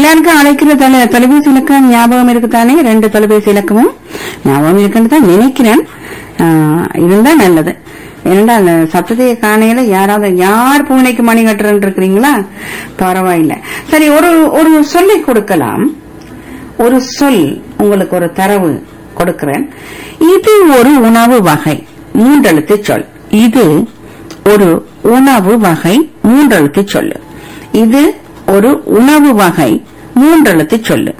எல்லாருக்கும் அழைக்கிற தொலை தொலைபேசி இலக்கம் ஞாபகம் இருக்குதானே ரெண்டு தொலைபேசி இலக்கமும் ஞாபகம் இருக்குன்னு தான் நினைக்கிறேன் ஆஹ், இருந்தா நல்லது ஏனென்றா அந்த சத்தத்தைய காணையில யாராவது யார் பூனைக்கு மணி கட்டுறன்னு இருக்கிறீங்களா பரவாயில்ல சரி ஒரு ஒரு சொல்லை கொடுக்கலாம் ஒரு சொல் உங்களுக்கு ஒரு தரவு கொடுக்கிறேன் இது ஒரு உணவு வகை மூன்றெழுத்து சொல் இது ஒரு உணவு வகை மூன்றெழுத்து சொல்லு இது ஒரு உணவு வகை மூன்றெழுத்து சொல்லு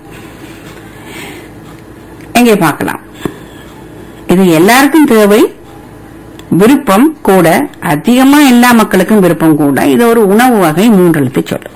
எங்கே பார்க்கலாம் இது எல்லாருக்கும் தேவை விருப்பம் கூட அதிகமா எல்லா மக்களுக்கும் விருப்பம் கூட இது ஒரு உணவு வகை மூன்றெழுத்து சொல்லு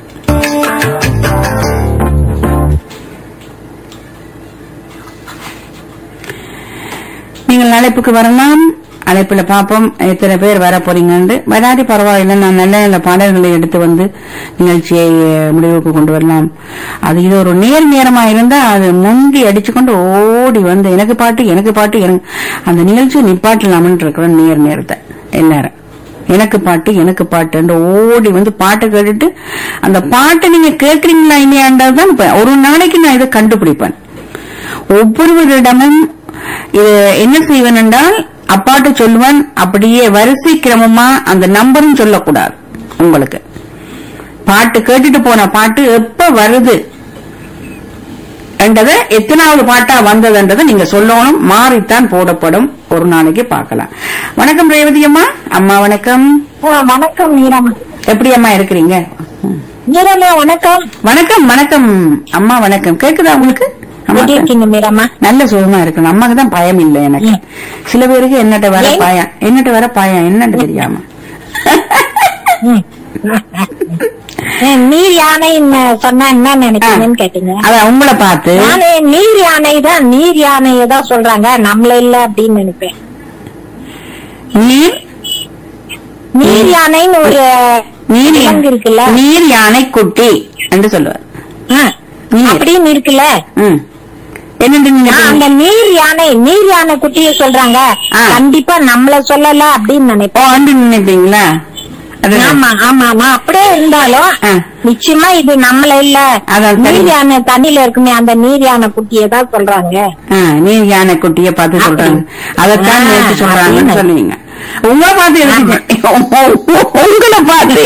நீங்கள் அழைப்புக்கு வரலாம் அழைப்புல பாப்போம் எத்தனை பேர் வர போறீங்கன்னு வராது பரவாயில்லை நான் நல்ல நல்ல பாடல்களை எடுத்து வந்து நிகழ்ச்சியை அஹ், முடிவுக்கு கொண்டு வரலாம் அது இது ஒரு நேர் நேரமா இருந்தா அது முந்தி அடிச்சுக்கொண்டு ஓடி வந்து எனக்கு பாட்டு எனக்கு பாட்டு எனக்கு அந்த நிகழ்ச்சியை நிப்பாட்டலாம்னு இருக்கிறேன் நேர் நேரத்தை எல்லாரும் எனக்கு பாட்டு எனக்கு பாட்டு ஓடி வந்து பாட்டு கேட்டுட்டு அந்த பாட்டை நீங்க கேட்கறீங்களா இல்லையான்றதுதான் இப்ப ஒரு நாளைக்கு நான் இதை கண்டுபிடிப்பேன் ஒவ்வொருவரிடமும் இது என்ன செய்வேன் என்றால் அப்பாட்ட சொல்லுவேன் அப்படியே வரிசை கிரமமா அந்த நம்பரும் சொல்லக்கூடாது உங்களுக்கு பாட்டு கேட்டுட்டு போன பாட்டு எப்ப வருது என்றதை எத்தனாவது பாட்டா வந்ததுன்றதை நீங்க சொல்லணும் மாறித்தான் போடப்படும் ஒரு நாளைக்கு பார்க்கலாம் வணக்கம் ரேவதி அம்மா அம்மா வணக்கம் வணக்கம் மீராமா எப்படி அம்மா இருக்கிறீங்க மீராமா வணக்கம் வணக்கம் வணக்கம் அம்மா வணக்கம் கேக்குதா உங்களுக்கு அம்மா, எப்படி இருக்கீங்க மீராமா நல்ல சுகமா இருக்கணும் அம்மாக்கு தான் பயம் இல்ல எனக்கு ம். சில பேருக்கு என்னட்ட வர ஏன்? பயம் என்னட்ட வர பயம் என்னன்னு தெரியாம ம். ஏன் நீர் யானை சொன்னா என்ன நினைக்கிறீங்கன்னு கேட்டீங்க அத உங்களை பார்த்து நானே நீர் யானை தான் நீர் யானையை தான் சொல்றாங்க நம்மள இல்ல அப்படின்னு நினைப்பேன் நீர் நீர் யானைன்னு ஒரு நீர் விலங்கு இருக்குல்ல நீர் யானை குட்டி என்று சொல்லுவார் ஆ, நீர். அப்படின்னு இருக்குல்ல ம். என்னன்னு நீங்க நான் அந்த நீர் யானை நீர் யானை குட்டிய சொல்றாங்க ஆ. கண்டிப்பா நம்மள சொல்லல அப்படின்னு ஓ நினைப்பேன் அண்டு நினைப்பீங்களா அது ஆமா ஆமா நான் அப்படியே இருந்தாலும் ஆ. நிச்சயமா இது நம்மள இல்ல அதான் சரி. நீர் யானை தண்ணியில இருக்குமே அந்த நீர் யானை குட்டியை தான் சொல்றாங்க ஆ, நீர் யானை குட்டிய பார்த்து சொல்றாங்க அதைத்தான் ஆ, நேற்று சொல்றாங்கன்னு அப்படின்னு. சொல்லுவீங்க உங்களை பார்த்து எதுக்கு உங்களை பார்த்து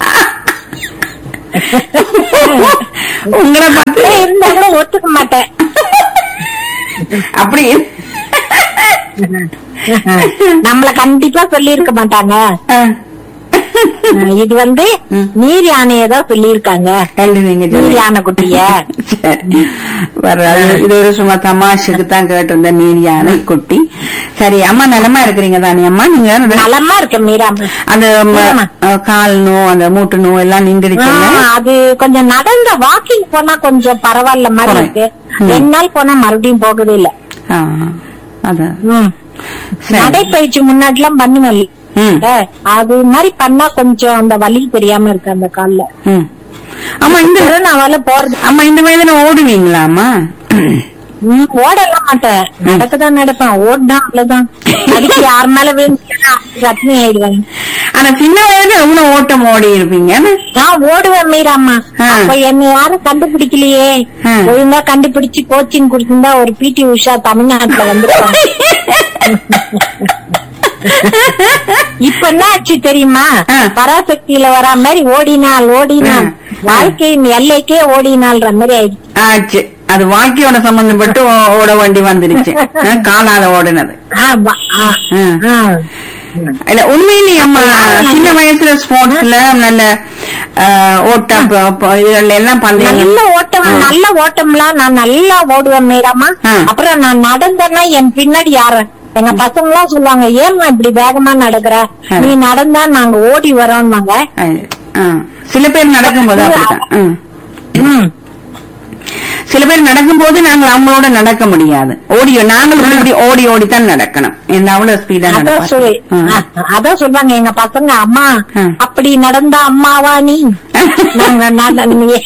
உங்களை பார்த்து அப்படியே இருந்தாலும் ஒத்துக்க மாட்டேன் அப்படி நம்மள கண்டிப்பா சொல்லி இருக்க மாட்டாங்க ஆ. இது வந்து ம். நீர் யானையை தான் சொல்லி இருக்காங்க கண்டு நீங்க நீர் சொல்லுங்க. யானை குட்டிய சரி. வர்றாது. இது ஒரு சும்மா தமாஷுக்கு தான் கேட்டிருந்த நீர் யானை குட்டி சரி அம்மா நலமா இருக்கிறீங்க தானே அம்மா நீங்க நலமா இருக்கு மீராம அந்த ம- ஆமா. அஹ், கால் நோ அந்த மூட்டு நோ எல்லாம் நின்றுடுச்சுங்க ஆ, அது கொஞ்சம் நடந்த வாக்கிங் போனா கொஞ்சம் பரவாயில்ல மாதிரி போறேன். இருக்கு ம். ரெண்டு நாள் போனா மறுபடியும் போகவே இல்ல ஆ, அதான் ம். சரி. நடைப்பயிற்சி முன்னாடி எல்லாம் பண்ணுவேன் ம், அது மாதிரி பண்ணா கொஞ்சம் அந்த வலி தெரியாம இருக்கு அந்த கால்ல ம். அம்மா இந்த கொரோனாவால போறது அம்மா இந்த வயதுல ஓடுவீங்களா அம்மா ம், ஓடலாம் மாட்டேன் நடக்கதான் நடப்பேன் ஓடினா அவ்வளவுதான் அடிச்சு யார் மேல விழுந்து ரத்னி ஆயிடுவாங்க ஆனா சின்ன வயதுல எவ்வளவு ஓட்டம் ஓடி இருப்பீங்க நான் ஓடுவேன் மீராம்மா ஆ. அப்ப என்ன யாரும் கண்டுபிடிக்கலையே ஆ. ஒழுங்கா கண்டுபிடிச்சு கோச்சிங் கொடுத்திருந்தா ஒரு பிடி உஷா தமிழ்நாட்டுல வந்துருவாங்க இப்ப என்ன ஆச்சு தெரியுமா ஆ. பராசக்தியில வரா மாதிரி ஓடினால் ஓடினால் ஆ. வாழ்க்கையின் எல்லைக்கே ஓடினால்ன்ற மாதிரி ஆயிடுச்சு ஆச்சு அது வாழ்க்கையோட சம்பந்தப்பட்டு ஓ- ஓட வேண்டி வந்துருச்சு ஆ, காலால ஓடுனது ஆ, வா- ஆ. ஆ. ஆ. இல்ல உண்மையிலேயே அம்மா சின்ன வயசுல ஸ்போர்ட்ஸ்ல நல்ல ஆ, ஓட்டம் ப- ப- இதுல எல்லாம் பந்தயம் நல்ல ஓட்டம் நல்ல ஓட்டம்லாம் நான் நல்லா ஓடுவேன் மீராமா ஆ. அப்புறம் நான் நடந்தேன்னா என் பின்னாடி யாரு எங்க பசங்க எல்லாம் சொல்லுவாங்க ஏம்மா இப்படி வேகமா நடக்கிற ஆ. நீ நடந்தா நாங்க ஓடி வரோம்னாங்க ஆ, ஆ. சில பேர் நடக்கும்போது அப்படித்தான் ம். ம். சில பேர் நடக்கும்போது நாங்கள் அவங்களோட நடக்க முடியாது ஓடி நாங்கள் இப்படி ஓடி ஓடித்தான் நடக்கணும் என்ன அவ்வளவு ஸ்பீடா அதான் சொல்லி நடப்பாங்க அதான் சொல்றாங்க எங்க பசங்க அம்மா ஆ. அப்படி நடந்தா அம்மாவா நீ நாங்க நட- நீ-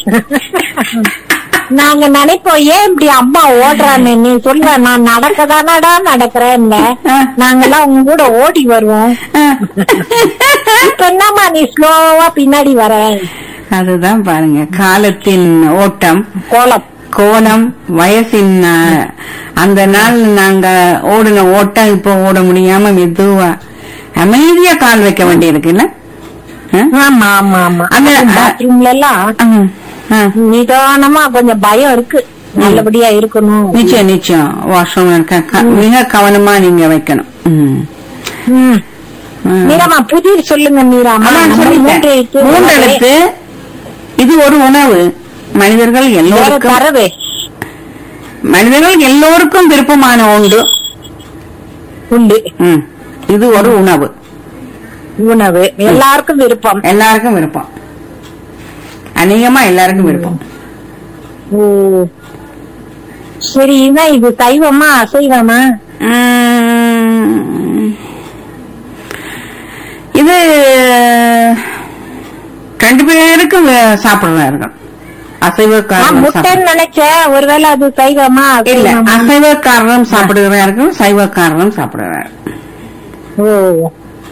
நாங்க நினைப்போம் ஏன் இப்படி அம்மா ஓடுறான்னு நீ சொல்ற நான் நடக்கதானடா நடக்கிறேன் ஆ. நாங்கெல்லாம் உங்க கூட ஓடி வருவோம் இப்ப என்னம்மா நீ ஸ்லோவா பின்னாடி வர அதுதான் பாருங்க காலத்தின் ஓட்டம் கோலம் கோலம் வயசின் அஹ், அந்த நாள் நாங்க ஓடின ஓட்டம் இப்ப ஓட முடியாம மெதுவா அமைதியா கால் வைக்க வேண்டியிருக்குல்ல அஹ்? ஆமா ஆமா ஆமா அந்த, பாத்ரூம்ல எல்லாம் அஹ், அஹ். நிதானமா கொஞ்சம் பயம் இருக்கு நல்லபடியா இருக்கணும் நிச்சயம் நிச்சயம் வாஷ்ரூம் மிக கவனமா நீங்க வைக்கணும் ம். ம். ம். மீராமா புதிர் சொல்லுங்க மீராமா அதான் நம்ம சொல்லிட்டேன். மூன்று எழுத்து மூன்று எழுத்து இது ஒரு உணவு மனிதர்கள் வேற எல்லோருக்கும் தரவு மனிதர்கள் எல்லோருக்கும் விருப்பமான உண்டு உண்டு ம். இது ஒரு உணவு உணவு எல்லாருக்கும் விருப்பம் எல்லாருக்கும் விருப்பம் அநேகமா எல்லாருக்கும் விருப்பம் ஓ சரி இதான் இது சைவமா அசைவமா ம். இது ரெண்டு பேருக்கும் வே- சாப்பிடுறார்கள் நான் அசைவக்காரரும் சாப்பிடு- முட்டைன்னு நினைச்சேன் ஒருவேளை அது சைவமா இல்ல அசைவமா? அசைவக்காரரும் சாப்பிடுகிறார்கள் சைவக்காரரும் சாப்பிடுகிறார்கள் ஓ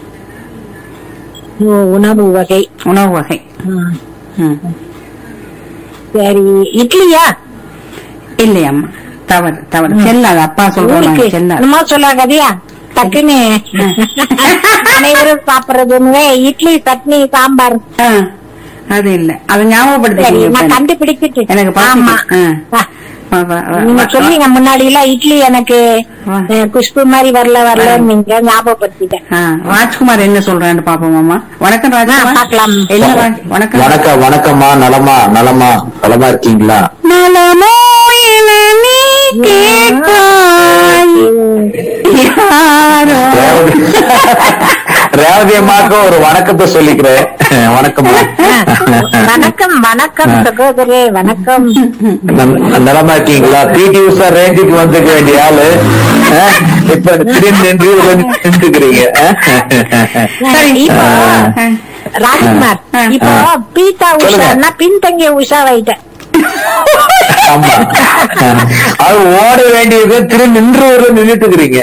ஓ உணவு வகை உணவு வகை ம். ம். சரி இட்லியா இல்லையம்மா தவறு தவறு செல்லாது அப்பா சொல்றாங்க உங்களுக்கு செல்லாது என்னமோ சொல்லாததியா டக்குன்னு அனைவரும் சாப்பிடுறதுன்னு இட்லி சட்னி சாம்பார் ஆ, அது இல்ல அதை சரி ஞாபகப்படுத்தி நான் கண்டுபிடிச்சிட்டு எனக்கு ஆமா பாத்து ஆ. நீங்க சொன்னீங்க முன்னாடி எல்லாம் இட்லி எனக்கு ஆ. அஹ், குஷ்பு மாதிரி வரல வரல நீங்க ஞாபகப்படுத்திட்டேன் ராஜ்குமார் என்ன சொல்றான்னு பாப்போமாமா வணக்கம் ஆ, ராஜ்குமார் பார்க்கலாம். என்ன ராஜ்- வணக்கம் வணக்கம் வணக்கம்மா நலமா நலமா நலமா இருக்கீங்களா நலமோ என நீ கேட்பாய் யாரோ ரேவதி ரேவதி அம்மாக்கு ஒரு வணக்கத்தை சொல்லிக்கிறேன் வணக்கம்மா வணக்கம் வணக்கம் சகோதரே வணக்கம் நல்- நலமா இருக்கீங்களா பிடி உஷா ரேஞ்சுக்கு வந்துக்க வேண்டிய ஆளு அஹ், இப்ப திடீர்னு நின்று இதுல நின்றுக்கிறீங்க சரி இப்போ ராஜ்குமார் ஆ. இப்போ பீட்டா சொல்லுங்க. உஷான்னா பின்தங்கிய உஷா வைட்டேன் ஆமா அது ஓட வேண்டியது திரு நின்று நின்றுட்டுக்கிறீங்க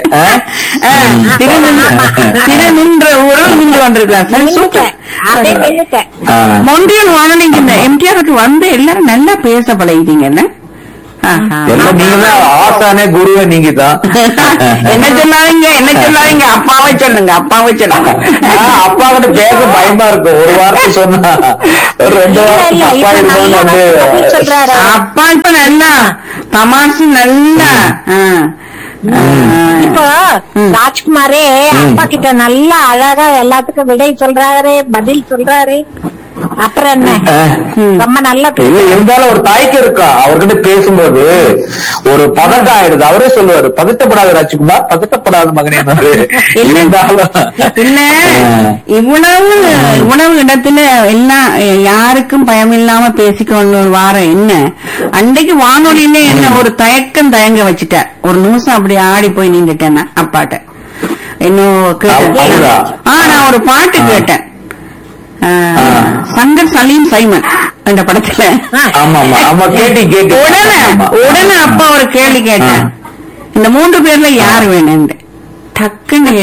திரு நின்ற ஊரில் நின்று வந்திருக்கார் சரி, நின்னுட்டேன் சூப்பர். அப்படியே நின்னுட்டேன் மொண்டியல் வானொலிக்கு இந்த எம்டிஆருக்கு வந்து எல்லாரும் நல்லா பேச பழகிட்டீங்க என்ன ஆஹா. எல்லாம் நீங்க தான் ஆசானே குருவே நீங்க தான் என்ன சொல்லாதீங்க என்ன சொல்லாதீங்க அப்பாவை சொல்லுங்க அப்பாவை சொல்லுங்க அப்பா கிட்ட பேச பயமா இருக்கும் ஒரு வார்த்தை சொன்னா ஒரு ரெண்டு இல்ல, வாரத்துக்கு இல்ல, அப்பா இப்ப இருந்தாலும் நல்லா வந்து பதில் சொல்றாரு அப்பா இப்ப நல்லா தமாசு நல்லா ஆ. ஆ. இப்போ ராஜ்குமாரே அப்பா கிட்ட நல்லா அழகா எல்லாத்துக்கும் விடை சொல்றாரு பதில் சொல்றாரு அப்புறம் என்ன ரொம்ப நல்லா இல்ல இருந்தாலும் ஒரு தாய்க்கு இருக்கா அவர்கிட்ட பேசும்போது ஒரு பதட்டம் ஆயிடுது அவரே சொல்லுவாரு பதட்டப்படாத ராஜ்குமார் பதட்டப்படாத மகனே இருந்தாலும் இல்ல ஆ. இவ்வளவு இவ்வளவு இடத்துல எல்லாம் யாருக்கும் பயம் இல்லாம பேசிக்கொண்டு ஒரு வாரம் என்ன அன்றைக்கு வானொலியில என்ன ஒரு தயக்கம் தயங்க வச்சுட்டார் ஒரு நிமிஷம் அப்படி ஆடி போய் நின்றுட்டேன் நான் அப்பாட்ட இன்னும் கேட்டேன் அப்படியா? ஆ நான் ஒரு பாட்டு கேட்டேன் ஆ, சங்கர் சலீம் சைமன் என்ற படத்துல ஆமா ஆமா ஆமா கேட்டி கேட்டி உடனே ஆமா. உடனே அப்பா ஒரு கேள்வி கேட்டேன் இந்த மூன்று பேர்ல யார் வேணும் டக்குன்னு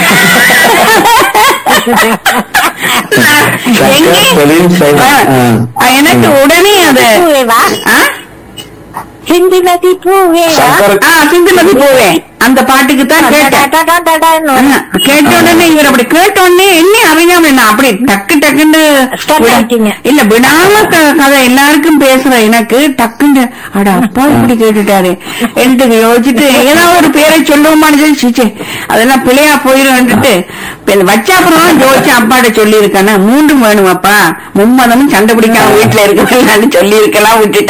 எங்கே? சலீம் சைமன். ஆ, எனக்கு உடனே அது பூவேவா ஆ? ஹிந்தி நதி பூவேவா சங்கர் ஆ, சிந்துமதி போவேன் அந்த பாட்டுக்கு தான் கேட்டேன் டடடடடன்னு. ஆ, கேட்ட உடனே இவர் அப்படி கேட்ட உடனே என்ன அறியாம நான் அப்படி டக்கு டக்குன்னு Start விட- ஆயிட்டீங்க. இல்ல விடாம க- கதை எல்லாருக்கும் பேசுற எனக்கு டக்குன்னு அட அப்பா இப்படி கேட்டுட்டாரு என்று யோசிச்சுட்டு ஏதாவது ஒரு பேரை சொல்லுவோமான்னு சொல்லி சீச்சே அதெல்லாம் பிள்ளையா போயிருந்துட்டு வச்ச அப்புறம் ஜோதிச்சு அப்பாட்ட சொல்லி இருக்கானே மூன்றும் வேணும் அப்பா மும்மதமும் சண்டை பிடிக்காம வீட்டுல இருக்கலாம்னு சொல்லி இருக்கலாம் விட்டுட்டு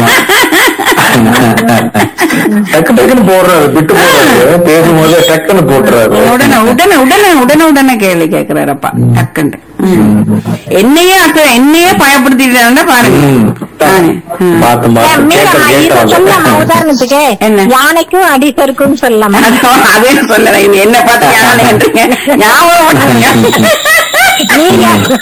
டக்கு டக்குன்னு போடுறாரு விட்டு போடுறாரு பேசும்போது டக்குன்னு போட்டுறாரு உடனே உடனே உடனே உடனே உடனே கேள்வி கேக்குறாரப்பா டக்குண்டு என்னையே அக்க என்னையே பயப்படுத்திட்டாருன்னா பாருங்க ம். ஆ, ம். பார்த்து ஏன் பார்த்து மீரா, கேட்க இதை சொல்லலாமா கேட்டாங்க உதாரணத்துக்கு என்ன? யானைக்கும் அடிசருக்கும் சொல்லலாமா அதான் அதே சொல்லல இது என்ன பார்த்து யானைன்றீங்க ஞாபகம் பண்ணுங்க. நீர் யா-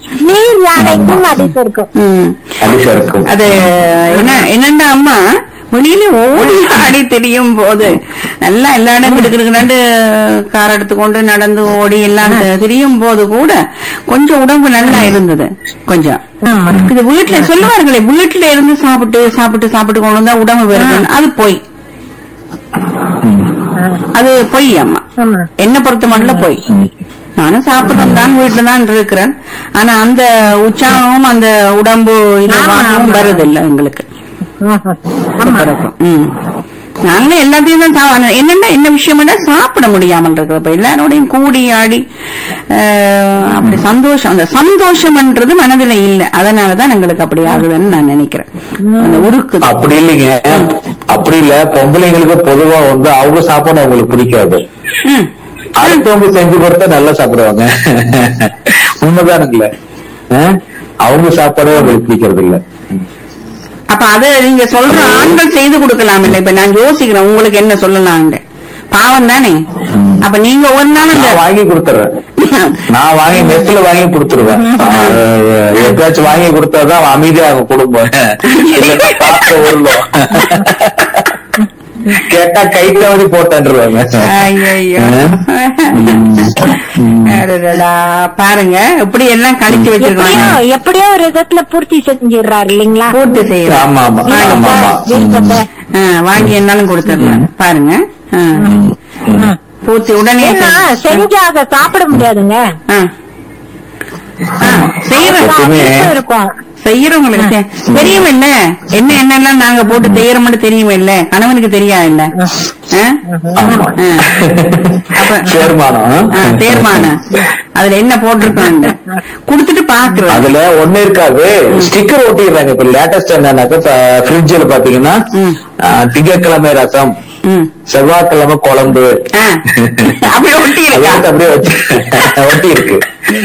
நீர் யானைக்கும் அடிசருக்கும் ம். அடிசா இருக்கும் அது என்ன என்னண்டா அம்மா வெளியில ஓடி ஆடி திரியும் போது நல்லா எல்லா இடம் கிடுக்கிடுக்கிட்டு கார் எடுத்துக்கொண்டு நடந்து ஓடி எல்லாம் திரியும் போது கூட கொஞ்சம் உடம்பு நல்லா இருந்தது கொஞ்சம் ஆமா. இது வீட்டுல சொல்லுவார்களே வீட்டுல இருந்து சாப்பிட்டு சாப்பிட்டு சாப்பிட்டு கொண்டு வந்தா உடம்பு வருது அது பொய் அது பொய் அம்மா ஆமா. என்ன பொறுத்த மட்டும் பொய் நானும் சாப்பிட்டு தான் வீட்டுல தான் இருக்கிறேன் ஆனா அந்த உற்சாகமும் அந்த உடம்பு இது ஆமா, வாகமும் ஆமா. வருதில்லை எங்களுக்கு ஆமா பிறக்கும். ம். நாங்களும் எல்லாத்தையும் தான் சா- ஆனா என்னன்னா என்ன விஷயம்னா சாப்பிட முடியாமல் இருக்கிறது இப்ப எல்லாரோடையும் கூடி ஆடி அஹ், அப்படி சந்தோஷம் அந்த சந்தோஷம்ன்றது மனதில இல்ல அதனாலதான் எங்களுக்கு அப்படி ஆகுதுன்னு நான் நினைக்கிறேன் அந்த உருக்கு அப்படி இல்லைங்க அப்படி இல்ல பொம்பளைங்களுக்கு பொதுவா வந்து அவங்க சாப்பாடு அவங்களுக்கு பிடிக்காது ம். அடுத்தவங்க செஞ்சு கொடுத்தா நல்லா சாப்பிடுவாங்க உண்மைதானுங்களே அஹ்? அவங்க சாப்பாடே அவங்களுக்கு பிடிக்கிறது இல்ல அப்ப அத நீங்க சொல்ற ஆண்கள் செய்து கொடுக்கலாம் இல்ல இப்ப நான் யோசிக்கிறேன் உங்களுக்கு என்ன சொல்லலாம் பாவம் தானே அப்ப நீங்க ஒரு நாள் நான் இந்த வாங்கி கொடுத்துறேன் நான் வாங்கி மெஸ்ல வாங்கி கொடுத்துருவேன் அஹ், எப்பயாச்சும் வாங்கி கொடுத்தாதான் அவன் அமைதியாக குடும்பம் இல்லைன்னா பாத்திரம் உருளும். கேட்டா கை தவறி போட்டேன்ருவாங்க ஐயையோ. அடடடா. பாருங்க இப்படி எல்லாம் கழிச்சு எப்படியோ வச்சிருக்காங்க எப்படியோ ஒரு விதத்துல பூர்த்தி செஞ்சிடுறாரு இல்லைங்களா பூர்த்தி செய்யலாம் ஆமா ஆமா ஆமா ஆமா விருப்பத்தை. ஆ, வாங்கி என்னாலும் கொடுத்துடலாம் பாருங்க ஆ. பூர்த்தி உடனே ஏன்னா செஞ்சா அதை சாப்பிட முடியாதுங்க ஆ. ஆ, செய்யற எப்பவுமே- விருப்பம் இருக்கும் செய்யறவங்களுக்கு தெ- தெரியும் இல்ல என்ன என்னெல்லாம் நாங்க போட்டு செய்யறோம்னு தெரியும் இல்ல கணவனுக்கு தெரியாது இல்ல ஆ? ஆமா ஆ. அப்ப சேர்மானம் ஆ, தேர்மானம் அதுல என்ன போட்டிருக்காங்க குடுத்துட்டு பாக்குறோம் அதுல ஒண்ணு இருக்காது ஸ்டிக்கர் ஒட்டிடுறாங்க இப்ப லேட்டஸ்ட் என்னன்னாக்கா ஃப்ரிட்ஜ்ல பாத்தீங்கன்னா ம். ஆ, திங்கட்கிழமை ரசம் ம். செவ்வாய்க்கிழமை குழம்பு ஆ. அப்படியே ஒட்டி அது இருக்கா வந்து அப்படியே வச்சு ஒட்டி இருக்கு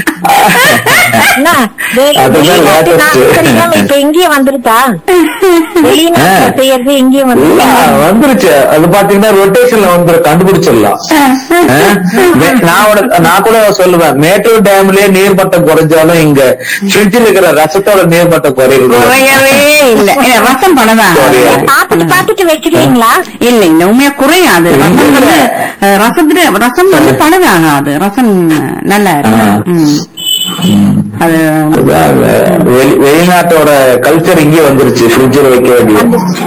என்ன, வெ- அதுதான் வெளிநாட்டு latest. நாட்டு தெரியாம இப்ப இங்கேயே வந்துருச்சா வெளிநாட்டுல ஆ. செய்யறது இங்கேயே இல்ல, வந்துருச்சா வந்துருச்சு அது பாத்தீங்கன்னா ரொட்டேஷன்ல வந்து கண்டுபிடிச்சிடலாம் ஆ? மே- நான் உனக்கு- நான் கூட சொல்லுவேன் மேட்டூர் டேம்லயே நீர்மட்டம் குறைஞ்சாலும் இங்க ஃப்ரிட்ஜில் இருக்கிற ரசத்தோட நீர்மட்டம் குறையுது குறையவே இல்ல ஏ, ரசம் பணதான் குறையாது. பாத்துட்டு பாத்துட்டு வச்சிருக்கீங்களா இல்ல இல்ல உண்மையா குறையாது ரசம் வந்து அஹ், ரசத்துல ரசம் வந்து பழகாகாது ரசம் நல்லா இருக்கும் ம். அது அதான் வெளி- வெளிநாட்டோட கல்ச்சர் இங்கே வந்துருச்சு ஃப்ரிட்ஜில் வைக்க வேண்டிய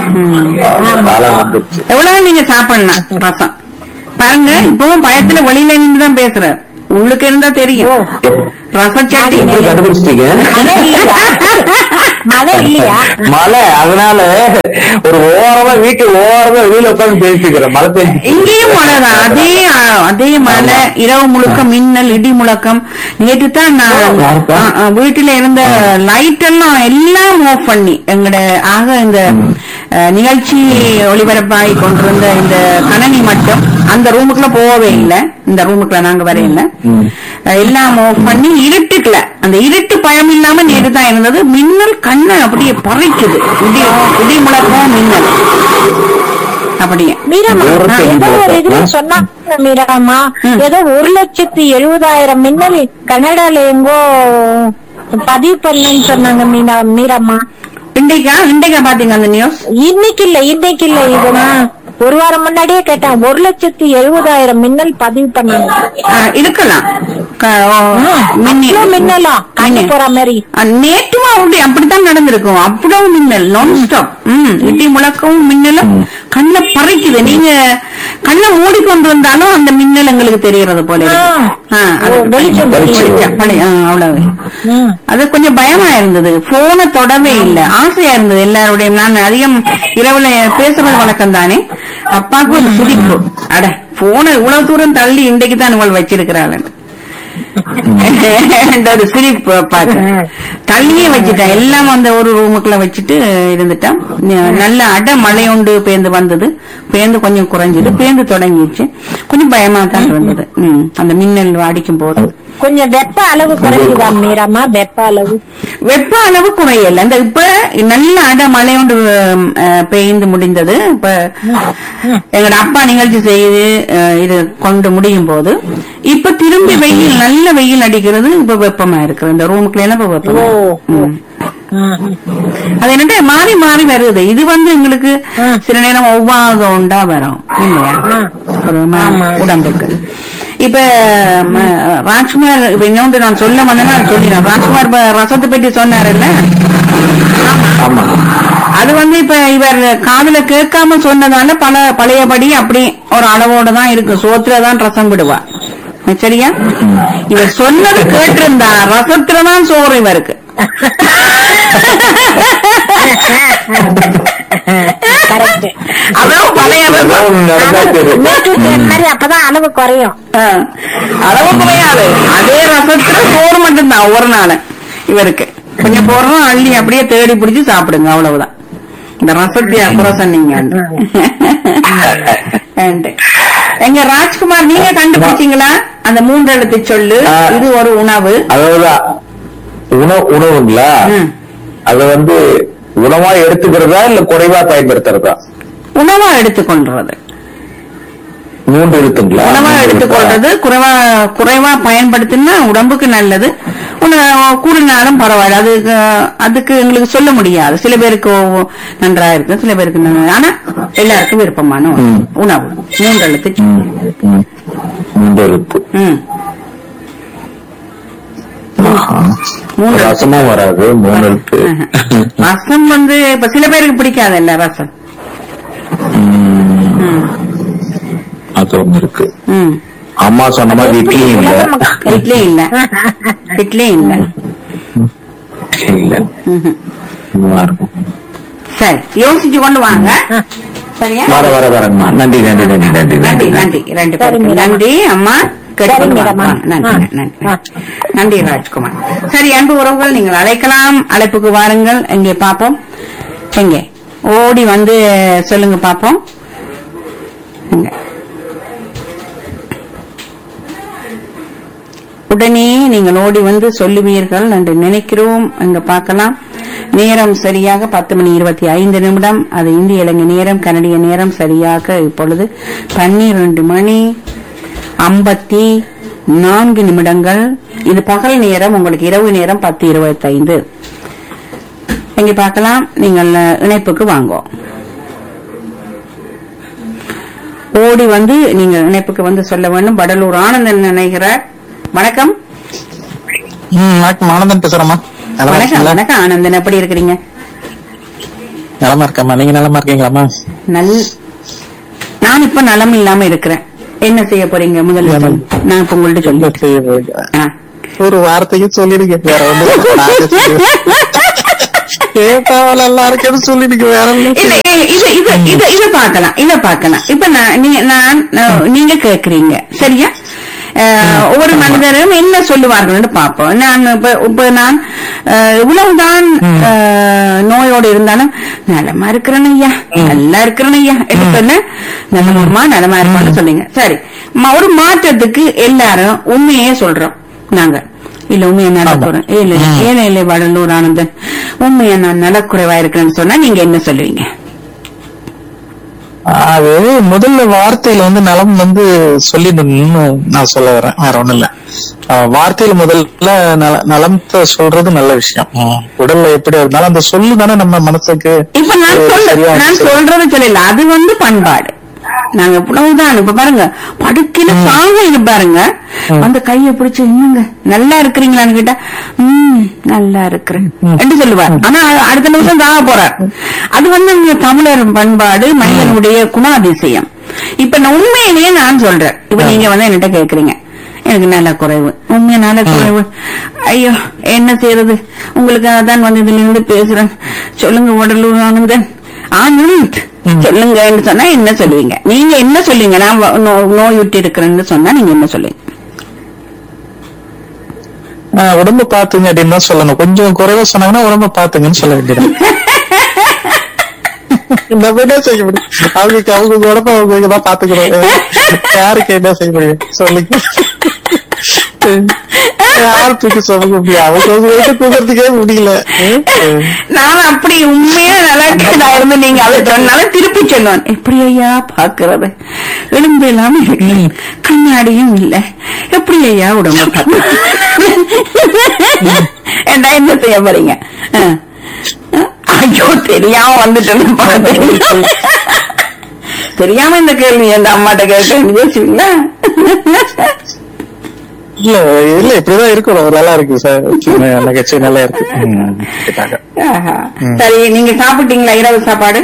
காலம் வந்துருச்சு எவ்வளவு நீங்க சாப்பிடலாம் ரசம் பாருங்க இப்பவும் பயத்துல வெளியில நின்று தான் பேசுறாரு உங்களுக்கு இருந்தா தெரியும் ரசச்சட்டி எப்படி கண்டுபிடிச்சிட்டீங்க மழை இல்லையா மழை இல்லையா மழை அதனால ஒரு ஓரமா வீட்டு ஓரமா வெளியில உட்காந்து பேசிக்கிறேன் மழை பெஞ்சு இங்கேயும் மழைதான் அதே அஹ், அதே மழை இரவு முழுக்க மின்னல் இடி முழக்கம் நேற்று தான் நான் யாருப்பா? அஹ், அஹ், வீட்டுல இருந்த லைட் எல்லாம் எல்லாம் ஆஃப் பண்ணி எங்கட ஆக இந்த அஹ், நிகழ்ச்சி ஒளிபரப்பாகி கொண்டிருந்த இந்த கணனி மட்டும் அந்த ரூமுக்குள்ள போகவே இல்லை இந்த ரூமுக்குள்ள நாங்க வரையில எல்லாம் ஆஃப் பண்ணி இருட்டுக்கல அந்த இருட்டு பயம் இல்லாம நேற்று தான் இருந்தது மின்னல் கண்ணை அப்படியே பறிக்குது இடி இடி முழக்கம் மின்னல் அப்படியே மீராமா தூரத்துல நான் ஏதோ ஒரு இதுல இருந்து சொன்னாங்க மீராமா ம். ஏதோ ஒரு லட்சத்தி எழுபதாயிரம் மின்னல் கனடால எங்கோ பதிவு பண்ணேன்னு சொன்னாங்க மீரா மீராமா இன்றைக்கா இன்றைக்கா பாத்தீங்க அந்த நியூஸ் இன்னைக்கு இல்ல இன்னைக்கு இல்ல இது நான் ஒரு வாரம் முன்னாடியே கேட்டேன் ஒரு லட்சத்தி எழுபதாயிரம் மின்னல் பதிவு பண்ணாங்க ஆ, இருக்கலாம் க- ஓ, மின்னி- அவ்வளவு மின்னலா கண்ணு போற மாதிரி ஆ, நேற்றும் அப்படி அப்படித்தான் நடந்திருக்கும் அவ்வளவு மின்னல் நான் ஸ்டாப் ம் இடி முழக்கவும் மின்னலும் கண்ணை பறிக்குது நீங்க கண்ணை மூடிக்கொண்டு வந்தாலும் அந்த மின்னல் எங்களுக்கு தெரியறது போல இருக்கு. ஆ, அது ஓ, வெளிச்சம் தெரியுது. வெளிச்சம், பழைய, ஆ, அவ்வளவு ம். அது கொஞ்சம் பயமா இருந்தது போனை தொடவே இல்ல ஆசையா இருந்தது எல்லாருடைய நான் அதிகம் இரவுல பேசுறது வழக்கம் தானே அப்பாவுக்கு ஒரு சிரிப்பு அட போனை இவ்வளவு தூரம் தள்ளி இன்றைக்கு தான் இவள் வச்சிருக்கிறாள் ஒரு சிரிப்பு பாக்க தள்ளியே வச்சுட்டேன் எல்லாம் அந்த ஒரு ரூமுக்குள்ள வச்சுட்டு இருந்துட்டேன் ந- நல்ல அட மழை உண்டு பேந்து வந்தது பேந்து கொஞ்சம் குறைஞ்சது பேந்து தொடங்கிடுச்சு கொஞ்சம் பயமா தான் இருந்தது ம், அந்த மின்னல் அடிக்கும் போது கொஞ்சம் வெப்ப அளவு குறைஞ்சுதா மீராமா வெப்ப அளவு வெப்ப அளவு குறையல இந்த இப்ப நல்ல அட மழை ஒன்று ம், அஹ், பெய்ந்து முடிந்தது இப்ப எங்கட அப்பா நிகழ்ச்சி செய்து அஹ், இது கொண்டு முடியும் போது இப்ப திரும்பி வெயில் நல்ல வெயில் அடிக்கிறது இப்ப வெப்பமா இருக்கு இந்த ரூமுக்குள்ள எல்லாம் இப்ப வெப்பமா இருக்கு. ம். அது என்னட்டு மாறி மாறி வருது இது வந்து எங்களுக்கு சில நேரம் ஒவ்வாக உண்டா வரும் இல்லையா ஒரு ம- உடம்புக்கு இப்ப ம, ராஜ்குமார் இப்ப இன்னொன்று நான் சொல்ல வந்தேன்னா அது சொல்லிடுறேன் ராஜ்குமார் இப்ப ரசத்தை பற்றி சொன்னாருல்ல ஆமா அது வந்து இப்ப இவர் காதுல கேட்காம சொன்னதால பல பழையபடி அப்படி ஒரு அளவோட தான் இருக்கு சோத்துல தான் ரசம் விடுவா சரியா இவர் சொன்னது கேட்டிருந்தா ரசத்துல தான் சோறு இவருக்கு கரெக்ட் அதான் பழைய ரசம். ஏதோ ஒண்ணு நடந்தா சரி. மாதிரி அப்பதான் அளவு குறையும் ஆ. அளவு குறையாது அதே ரசத்துல சோறு மட்டும்தான் ஒரு நாள் இவருக்கு கொஞ்சம் போடுறோம் அள்ளி அப்படியே தேடி பிடிச்சு சாப்பிடுங்க அவ்வளவுதான் இந்த ரசத்தையா குறை சொன்னீங்க And எங்க ராஜ்குமார் நீங்க கண்டுபிடிச்சீங்களா அந்த மூன்று எழுத்து சொல்லு ஆ. இது ஒரு உணவு அதாவது உணவு உணவுங்களா ம். அது வந்து உணவா எடுத்துக்கிறதா இல்ல குறைவா பயன்படுத்துறதா உணவா எடுத்துக்கொள்றது மூன்று எழுத்துங்களா உணவா மூன்று எடுத்துக்கொள்றது குறைவா குறைவா பயன்படுத்தினா உடம்புக்கு நல்லது உண- கூடினாலும் பரவாயில்ல அதுக்கு அதுக்கு எங்களுக்கு சொல்ல முடியாது சில பேருக்கு ஓ- நன்றா இருக்கு சில பேருக்கு நன்றா- ஆனா எல்லாருக்கும் விருப்பமான ஒண்ணு. ம். உணவு மூன்றெழுத்து ம், ம். மூன்று எழுத்து ம் ஆஹா. மூன்று எழுத்து. ரசமும் வராது மூணு எழுத்து ஆஹா. ரசம் வந்து இப்ப சில பேருக்கு பிடிக்காதுல்ல ரசம் ம், ம். அது ஒண்ணு இருக்கு ம் அம்மா சொன்ன மாதிரி இட்லி இல்ல இட்லி இல்ல இட்லி இல்ல இல்ல ம்ஹும். நல்லா இருக்கும் சரி யோசிச்சு கொண்டு வாங்க சரியா வர வர வரங்கம்மா நன்றி நன்றி நன்றி நன்றி நன்றி நன்றி ரெண்டு பேருக்கு நன்றி அம்மா கேட்டுக்கொண்டு சரி, வாங்க. மேடம். நன்றி ஆ. நன்றி ஆ. நன்றி ராஜ்குமார் சரி அன்பு உறவுகள் நீங்கள் அழைக்கலாம் அழைப்புக்கு வாருங்கள் எங்கே பார்ப்போம் எங்கே ஓடி வந்து சொல்லுங்க பார்ப்போம் எங்க உடனே நீங்கள் ஓடி வந்து சொல்லுவீர்கள் என்று நினைக்கிறோம் அங்க பார்க்கலாம் நேரம் சரியாக பத்து மணி இருபத்தி ஐந்து நிமிடம் அது இந்திய இலங்கை நேரம் கனடிய நேரம் சரியாக இப்பொழுது பன்னிரண்டு மணி ஐம்பத்தி நான்கு நிமிடங்கள் இது பகல் நேரம் உங்களுக்கு இரவு நேரம் பத்து இருபத்தி ஐந்து இங்க பார்க்கலாம் நீங்கள் அஹ், இணைப்புக்கு வாங்கோ ஓடி வந்து நீங்க இணைப்புக்கு வந்து சொல்ல வேண்டும் வடலூர் ஆனந்தன் நினைக்கிறார் வணக்கம் ம் வணக்கம் ஆனந்தன் பேசுறேம்மா நலமா வணக்கம் இருக்கீங்களா வணக்கம் ஆனந்தன் எப்படி இருக்கிறீங்க நலமா இருக்கேம்மா நீங்க நலமா இருக்கீங்களாம்மா நல் நான் இப்ப நலம் இல்லாம இருக்கிறேன் என்ன செய்ய போறீங்க முதல்ல சொல்லுங்க. நான் இப்ப உங்கள்ட்ட என்ன சொல்லி செய்ய போறீங்க? ஒரு வார்த்தையும் சொல்லிடுங்க வேற ஒண்ணு நானே சொல்லுவேன். கேட்டாவல எல்லாருக்கும் சொல்லிடுங்க வேற ஒண்ணும் இல்ல ஏ, இது இது இது இத பார்க்கலாம் இத பார்க்கலாம் இப்ப நான் நீங்க நான் நான் நீங்க கேக்குறீங்க சரியா அஹ், ஒவ்வொரு மனிதரும் என்ன சொல்லுவார்கள்னு பார்ப்போம் நான் இப்ப இப்ப நான் அஹ், இவ்வளவுதான் அஹ், நோயோடு இருந்தாலும் நலமா இருக்கிறேன் ஐயா நல்லா இருக்கிறேன் ஐயா என்று சொன்ன நலமா நலமா இருப்பான்னு சொன்னீங்க சரி ம- ஒரு மாற்றத்துக்கு எல்லாரும் உண்மையே சொல்றோம் நாங்க இல்ல உண்மையை நடக்கிறோம் இல்ல ஏழை இல்லை வடலூர் ஆனந்தன் உண்மையை நான் நலக்குறைவா இருக்கிறேன்னு சொன்னா நீங்க என்ன சொல்லுவீங்க அது முதல்ல வார்த்தையில வந்து நலம் வந்து சொல்லிடணும்னு நான் சொல்ல வரேன் வேற ஒண்ணும் இல்ல ஆஹ் வார்த்தையில முதல்ல நல- நலத்தை சொல்றது நல்ல விஷயம் ம். உடல்ல எப்படி இருந்தாலும் அந்த சொல்லு தானே நம்ம மனசுக்கு இப்ப நான் ஒரு சொல்ல சரியான நான் சொல். சொல்றது சொல்லல அது வந்து பண்பாடு நாங்க இவ்வளவுதான் இப்ப பாருங்க படுக்கையில சாங்க இது பாருங்க அந்த கைய பிடிச்சு இன்னுங்க நல்லா இருக்கிறீங்களான்னு கேட்டா உம் நல்லா இருக்கிறேன் என்று சொல்லுவார் ஆனா அ- அடுத்த நிமிஷம் தாங்க போறார் அது வந்து இங்க தமிழர் பண்பாடு மனிதனுடைய குணாதிசயம் இப்ப நான் உண்மையிலேயே நான் சொல்றேன் இப்ப நீங்க வந்து என்கிட்ட கேக்குறீங்க எனக்கு நல்ல குறைவு உண்மையா நல்ல குறைவு ஐயோ என்ன செய்யறது உங்களுக்கு அதான் வந்து இதுல இருந்து பேசுறேன் சொல்லுங்க உடலூர் ஆனந்தன் ஆனந்த் சொல்லுங்கன்னு சொன்னா என்ன சொல்லுவீங்க நீங்க என்ன சொல்லுவீங்க நான் வ- நோ- நோயுற்று இருக்கிறேன்னு சொன்னா நீங்க என்ன சொல்லுவீங்க ஆஹ் உடம்ப பாத்துங்க அப்படின்னு தான் சொல்லணும் கொஞ்சம் குறைவா சொன்னாங்கன்னா உடம்ப பாத்துங்கன்னு சொல்ல வேண்டியது நம்ம என்ன செய்ய முடியும் அவங்க அவங்க உடம்ப அவங்க தான் பாத்துக்கணும் யாருக்கு என்ன செய்ய முடியும் சொல்லுங்க யார் தூக்கி சொல்ல முடியும் அவங்க அவங்க வீட்டு தூக்கிறதுக்கே முடியல நான் அப்படி உண்மையா நல்லா நான் இருந்து நீங்க அதை சொன்னாலும் திருப்பி சொன்னோம் எப்படி ஐயா பாக்குறது எலும்பு இல்லாம இருக்கு கண்ணாடியும் இல்ல எப்படி ஐயா உடம்பு பார்க்க? ஏண்டா என்ன செய்ய போறீங்க ஆ. ஐயோ தெரியாம வந்துட்டேன்னு பார்த்தேன் தெரியாம இந்த கேள்வி அந்த அம்மாட்ட கேட்க யோசிச்சுங்களா இல்ல இல்ல இப்படிதான் இருக்கணும் நல்லா இருக்கு சார் சின்ன நகைச்சுவை நல்லா இருக்கு ம், கேட்டாங்க. ஆஹா. சரி நீங்க சாப்பிட்டீங்களா இரவு சாப்பாடு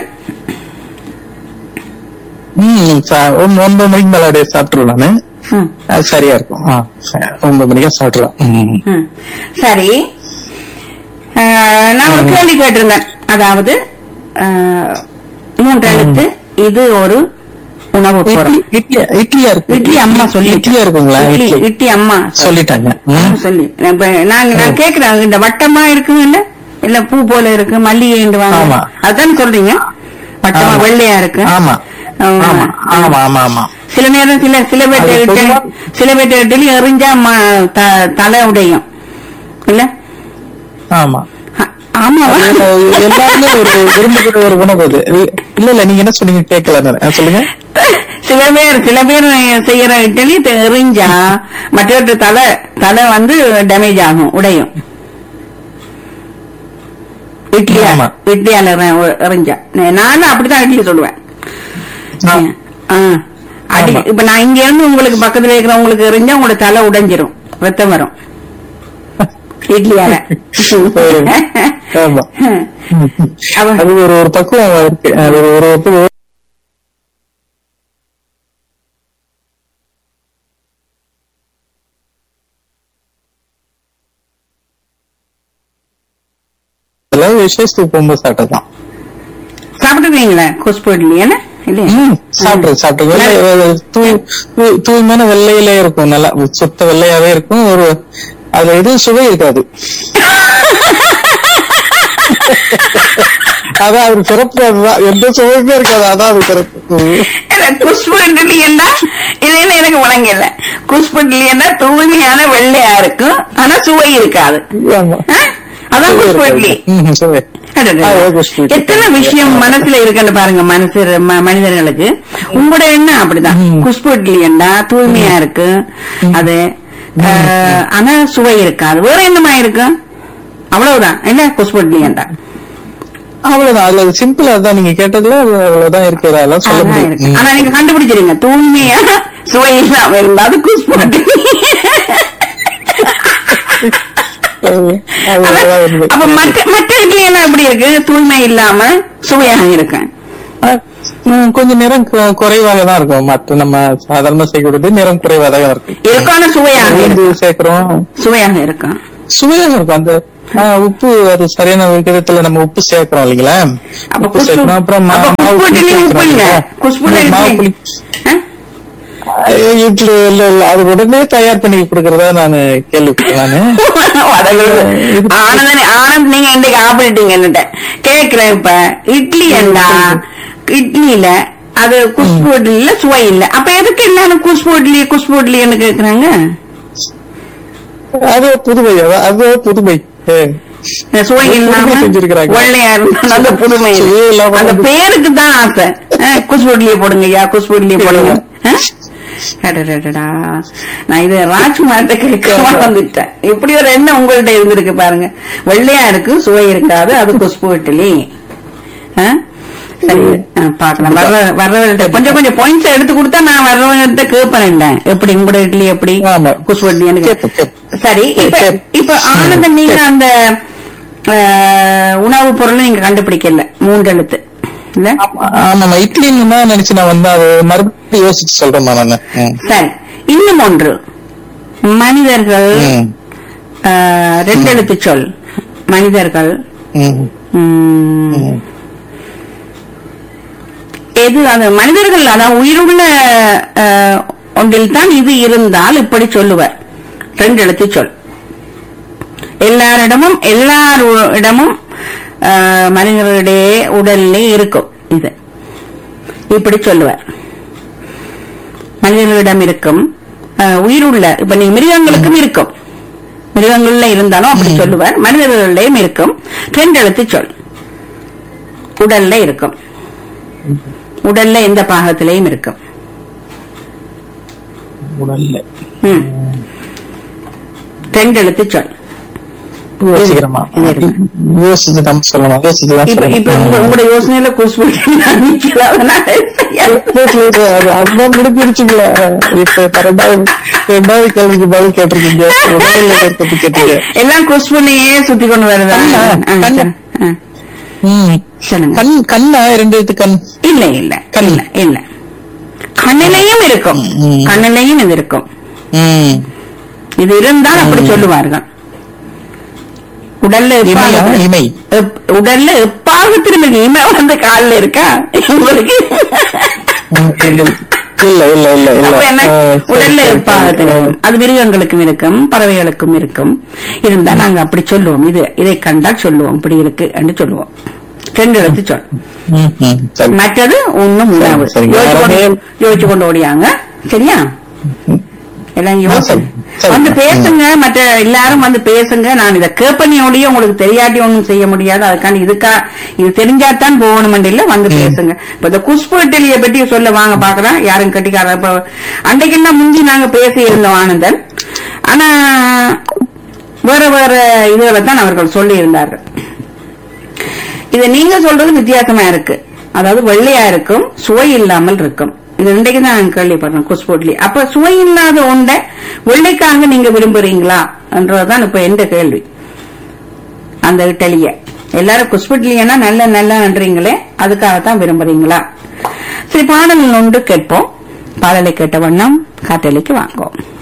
ம் சா- ஒன்பது ஒன்பது மணிக்கு மேல அப்படியே சாப்பிட்டுருவேன் நானு ம், அது சரியா இருக்கும் ஆ, சரி. ஒன்பது மணிக்கா சாப்பிட்டுருவேன் ம். ம். சரி ஆஹ், நான் ஒரு கேள்வி கேட்டிருந்தேன் அதாவது ஆஹ், மூன்று எழுத்து இது ஒரு உணவு பொருள் இட்லி இட்லி இட்லியா இருக்கு இட்லி அம்மா சொல்லி இட்லியா இருக்குங்களா இட்லி இட்லி இட்லி அம்மா சொல்லிட்டாங்க ம். சொல்லி இப்ப நான் நான் கேக்குறேன் இந்த வட்டமா இருக்குங்க இல்ல இல்ல பூ போல இருக்கு மல்லிகை வாங்க ஆமா. அதான் சொல்றீங்க வட்டமா ஆமா. வெள்ளையா இருக்கு ஆமா ஆமா. ஆமா ஆமா ஆமா ஆமா சில நேரம் சில சில பேர்ட்ட அது இட்லி பொதுவா- சில பேர்ட்ட இட்லி எறிஞ்சா ம- த- தலை உடையும் இல்ல ஆமா அ- ஆமாவா அது எல்லாருமே ஒரு விரும்புகிற ஒரு உணவு அது இல்ல இல்ல நீங்க என்ன சொன்னீங்க கேட்கல நான். ஆ, சொல்லுங்க சில பேர் சில பேர் செய்யற இட்லி த- எறிஞ்சா மற்றவற்ற தலை தலை வந்து டேமேஜ் ஆகும் உடையும் இட்லியா ஆமா. இட்லியால எற- எறிஞ்சா நானும் அப்படித்தான் இட்லி சொல்லுவேன் ஆ. ஆ. அடி ஆமா. இப்ப நான் இங்க இருந்து உங்களுக்கு பக்கத்துல இருக்கிறவங்களுக்கு எறிஞ்சா உங்களோட தலை உடைஞ்சிரும் ரத்தம் வரும் இட்லியால ஆமா அவ- அது ஒரு ஒரு பக்குவம் இருக்கு அது ஒரு ஒரு ஒரு- அதெல்லாம் விசேஷத்துக்கு போகும்போது சாப்பிட்டதுதான் சாப்பிட்டுருக்கீங்களா குஷ்பு இட்லி என்ன இல்லையா ம், சாப்பிட்றது சாப்பிட்றது வெள்ளை தூய் தூய்- தூய்மையான வெள்ளையில இருக்கும் நல்லா சுத்த வெள்ளையாவே இருக்கும் ஒரு அதுல எதுவும் சுவை இருக்காது அதான் அது சிறப்பு அதுதான் எந்த சுவையுமே இருக்காது அதான் அது சிறப்பு இல்ல, குஷ்பு இட்லி என்ன இது என்ன எனக்கு வழங்கல குஷ்பு இட்லி என்ன தூய்மையான வெள்ளையா இருக்கும் ஆனா சுவை இருக்காது ஆமா ஆ? அதான் சுவை குஷ்பு இருக்காது. இட்லி ம், சுவை அடடட. அது குஷ்பு இட்லி. எத்தனை விஷயம் மனசுல இருக்குன்னு பாருங்க மனசு ம- மனிதர்களுக்கு உங்களோட எண்ணம் அப்படிதான் ம். குஷ்பு இட்லி என்ன தூய்மையா இருக்கு அது ஆஹ், ஆனா சுவை இருக்காது வேற என்னமா இருக்கு அவ்வளவுதான் என்ன குஷ்பு இட்லி என்ன அவ்வளவுதான் அதுல சிம்பிளா தான் நீங்க கேட்டதுல அது அவ்வளவுதான் இருக்கு அதெல்லாம் சொல்ல அதான் முடியும் இருக்கு. ம். ஆனா நீங்க கண்டுபிடிச்சிருங்க தூய்மையா சுவை இல்லாம இருந்தா அது குஷ்பு இட்லி அது- அதுதான் உண்மை. அப்ப மற்ற மற்ற இட்லி எல்லாம் எப்படி இருக்கு தூய்மை இல்லாம சுவையாக இருக்கு ம், கொஞ்சம் நிறம் கு- குறைவாக தான் இருக்கும் மற்ற நம்ம சாதாரணமா செய்யக்கூடியது நிறம் குறைவாக தான் இருக்கும் இருக்கும் ஆனா சுவையாக உளுந்து இருக்கு சேர்க்கிறோம் சுவையாக இருக்கும் சுவையாக இருக்கும் அந்த ஆ, உப்பு அது சரியான விகிதத்துல நம்ம உப்பு சேர்க்கிறோம் இல்லைங்களா அப்ப உப்பு குஷ்பு சேர்க்கணும் அப்புறம் மா- அப்ப மாவு குஷ்பு புளி இட்லி உப்பு இல்ல சேர்க்கிறோம். குஷ்புல மாவு இட்லி புளி ஆ? ஐயோ, இட்லி இல்ல இல்ல அது உடனே தயார் பண்ணி கொடுக்கறதா நானு கேள்விப்பட்டேன் நானு வடகுழு. இது- ஆனந்தனே ஆனந்த் நீங்க இன்னைக்கு ஆப்பிட்டீங்க என்னட்ட கேக்குறேன் இப்ப இட்லி என்ன இட்லியில அது குஷ்பு இட்லியில சுவை இல்ல அப்ப எதுக்கு எல்லாரும் குஷ்பு இட்லி குஷ்பு இட்லின்னு கேக்குறாங்க அது புதுமை அதான் அது புதுமை ஏ. இந்த சுவை இல்லாம புதுமை செஞ்சிருக்கிறாங்க. வெள்ளையா இருந்தா அந்த புதுமை சுவையே இல்லாம அந்த வந்து- பேருக்கு தான் ஆசை ஆ, குஷ்பு இட்லியை போடுங்க ஐயா குஷ்பு இட்லியை போடுங்க ஆ? அடடடடா. நான் இது ராஜ்குமார்ட்ட கேட்காம வந்துட்டேன் இப்படி ஒரு எண்ணம் உங்கள்ட்ட இருந்திருக்கு பாருங்க வெள்ளையா இருக்கு சுவை இருக்காது அது குஷ்பு இட்லி ஆ? சரி ஆ, பார்க்கலாம் வர்ற வர்றவர்கிட்ட கொஞ்சம் கொஞ்சம் பாயிண்ட்ஸ் எடுத்து கொடுத்தா நான் வர்றவங்ககிட்ட கேட்பேன் இல்ல எப்படி உங்களோட இட்லி எப்படி ஆமா. குஷ்பு இட்லின்னு கேட்பேன், கேட்பேன். சரி இப்ப கேட்பேன். இப்ப ஆனந்தம் நீங்க அந்த அஹ், உணவுப் பொருள் நீங்க கண்டுபிடிக்கல மூன்று எழுத்து இல்ல ஆமாமா இட்லின்னு தான் நினைச்சு நான் வந்து அது மறுபடியும் யோசிச்சு சொல்றேன் நானு ம். சரி இன்னும் ஒன்று மனிதர்கள் ம். அஹ், ரெண்டு எழுத்து சொல் மனிதர்கள் ம். ம், எது அது மனிதர்கள் அதாவது உயிருள்ள அஹ், ஒன்றில் தான் இது இருந்தால் இப்படி சொல்லுவர் ரெண்டு எழுத்து சொல் எல்லாரிடமும் எல்லாரிடமும் அஹ், மனிதர்களுடைய உடல்லே இருக்கும் இது இப்படி சொல்லுவார் மனிதர்களிடம் இருக்கும் அஹ், உயிருள்ள இப்ப நீ மிருகங்களுக்கும் இருக்கும் மிருகங்கள்ல இருந்தாலும் அப்படி சொல்லுவார் மனிதர்களிடையும் இருக்கும் ரெண்டு எழுத்து சொல் உடல்ல இருக்கும் உடல்ல எந்த பாகத்திலையும் இருக்கும் உடல்ல ம். ரெண்டு எழுத்து சொல் யோசிக்கிறோமா இது இருக்கு. யோசிச்சு நம்ம சொல்லணும் யோசிச்சு தான் இப்ப இப்ப உங்க- சொல்லணும் உங்களோட யோசனையில குஷ்பு நிக்கல அதனால அதுதான் முடிஞ்சிருச்சுங்களே இப்ப ரெண்டாவது ரெண்டாவது கேள்விக்கு பதில் கேட்டிருக்கீங்க உடல்நிலை இருக்கிறது கேட்டீங்க எல்லாம் குஷ்புனையே சுத்தி கொண்டு வருதா கண்ணா, ஆ, கண்ணா. சரி. ஆ, ம். சொல்லுங்க கண் கண்ணா ரெண்டு எழுத்து கண் இல்ல இல்ல இல்ல இல்ல கண்ணிலையும் இருக்கும் ம். கண்ணிலையும் இது இருக்கும் ம். இது இருந்தால் அப்படி சொல்லுவார்கள் உடல்ல இமையா எப்பாக- இமை எப்- உடல்ல எப்பாக திரும்பி இமை வந்து கால்ல இருக்கா உங்களுக்கு ம், இல்ல இல்ல இல்ல இல்ல இல்ல அப்ப என்ன ஆ, சரி, உடல்ல சரி, எப்பாக சரி. தெரியும் அது மிருகங்களுக்கும் இருக்கும் பறவைகளுக்கும் இருக்கும் இருந்தா நாங்க அப்படி சொல்லுவோம் இது இதை கண்டால் சொல்லுவோம் இப்படி இருக்கு என்று சொல்லுவோம் ரெண்டு எழுத்து சொல் ம், ம், சரி. மற்றது ஒண்ணும் உணவு சரி, யோசிச்சு கொண்டு வேற யோசிச்சு கொண்டு ஓடியாங்க சரியா எல்லாம் யோசி சரி, சரி. வந்து பேசுங்க மற்ற எல்லாரும் வந்து பேசுங்க நான் இதை கேப்பனியோடய உங்களுக்கு தெரியாட்டி ஒண்ணும் செய்ய முடியாது அதுக்காண்டி இதுக்கா இது தெரிஞ்சாதான் போகணும் இல்ல வந்து பேசுங்க இப்ப இந்த குஷ்பு இட்டலியை பற்றி சொல்ல வாங்க பாக்கலாம் யாரும் கட்டிக்கார இப்ப அன்றைக்கெல்லாம் முந்தி நாங்க பேசி இருந்தோம் ஆனந்தன் ஆனா வேற வேற இதுகளை தான் அவர்கள் சொல்லி இருந்தார்கள் இது நீங்க சொல்றது வித்தியாசமா இருக்கு அதாவது வெள்ளையா இருக்கும் சுவை இல்லாமல் இருக்கும் இது இன்றைக்கு தான் நான் கேள்விப்படுறேன் குஸ்போட்லி அப்ப சுவை இல்லாத ஒன்றை வெள்ளைக்காக நீங்க விரும்புறீங்களா என்றதுதான் இப்ப எந்த கேள்வி அந்த இட்டலிய எல்லாரும் குஸ்புட்லியனா நல்ல நல்லன்றீங்களே அதுக்காகத்தான் விரும்புறீங்களா சரி பாடல் ஒன்று கேட்போம் பாடலை கேட்ட வண்ணம் காட்டலிக்கு வாங்குவோம்